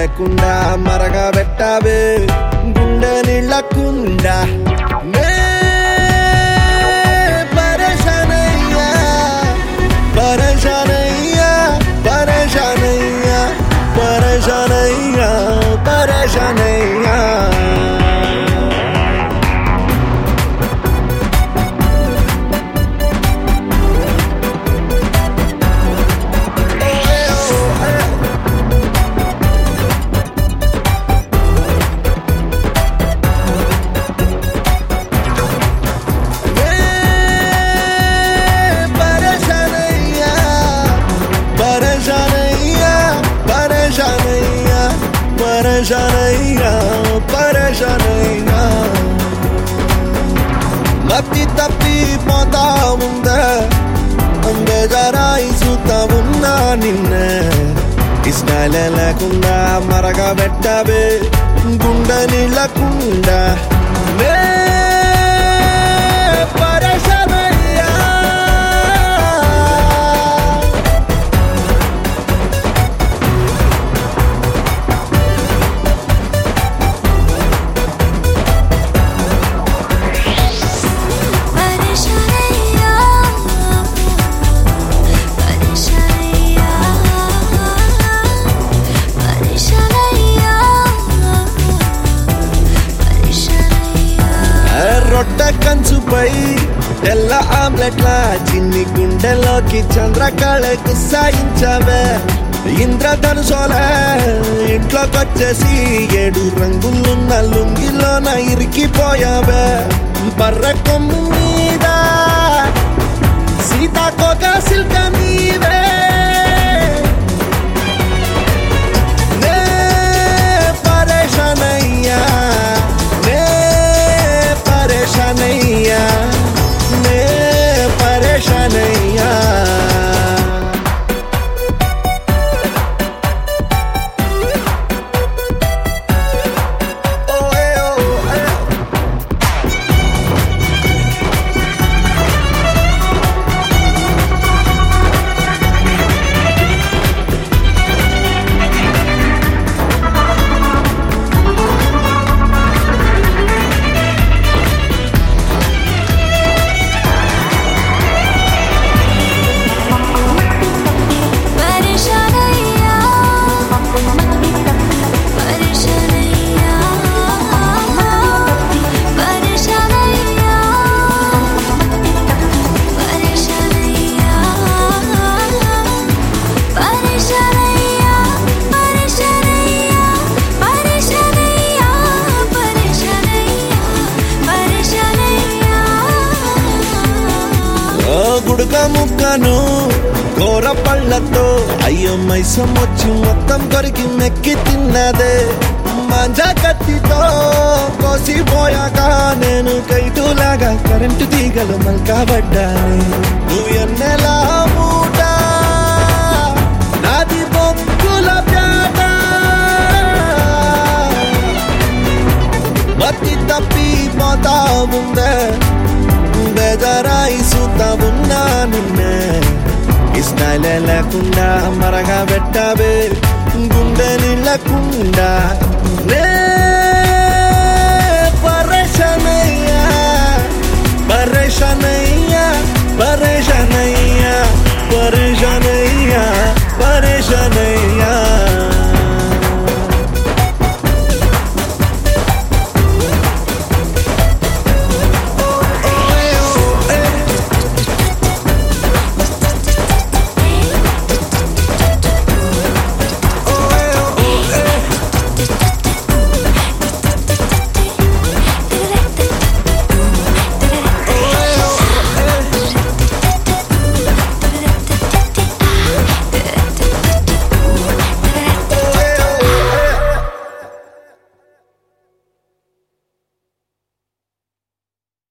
లేకుండా మరగా పెట్టావే గుండె నీళ్ళకుండా నే పరేషానయ్యా పరేషానయ్యా పరేషానయ్యా పరేషానయ్యా పరేషానయ్యా పరేషానయ్యా పరేషానయ్యా పరేషానయ్యా పరేషానయ్యా పరేషానయ్యా మత్తి తప్పి పోతా ఉందా బేజారాయి చూతా ఉన్నా నిన్న ఇష్టాలే లేకుండా మరగా పెట్టావే గుండె నీళ్ళకుండా నే పరేషానయ్యా పరేషానయ్యా పరేషానయ్యా పరేషానయ్యా పరేషానయ్యా రొట్ట కంచుపై తెల్ల ఆమ్లెట్ల చిన్ని గుండెలోకి చంద్రకళకు సాయించవే ఇంద్రధనుసోలే ఇంట్లోకొచ్చేసి ఏడు రంగులున్న లుంగిలోన ఇరికిపోయావే బర్ర కొమ్ము మీద సీతాకోక సిల్క నీవే నే పరేషానయ్యా నే పరేషానయ్యా నే పరేషానయ్యా ఓయే ఓయే పరేషానయ్యా పరేషానయ్యా పరేషానయ్యా పరేషానయ్యా పరేషానయ్యా పరేషానయ్యా పరేషానయ్యా పరేషానయ్యా పరేషానయ్యా ఓ గుడుక ముక్కను కూర పళ్ళతో అయ్యో మైసం వచ్చి మొత్తం కొరికి మెక్కి తిన్నదే మంజా కత్తితో కోసిపోయాక నేను కైటులాగా కరెంటు తీగలు మల్కబడ్డాను నువ్వు ఎన్నెలా మూట నాది బొక్కుల ప్యాట మత్తి తప్పి పోతా ఉందే బేజారాయి చూతా ఉన్నా నిన్నే ఇష్టాలే లేకుండా మరగా పెట్టావే గుండె నీళ్ళకుండా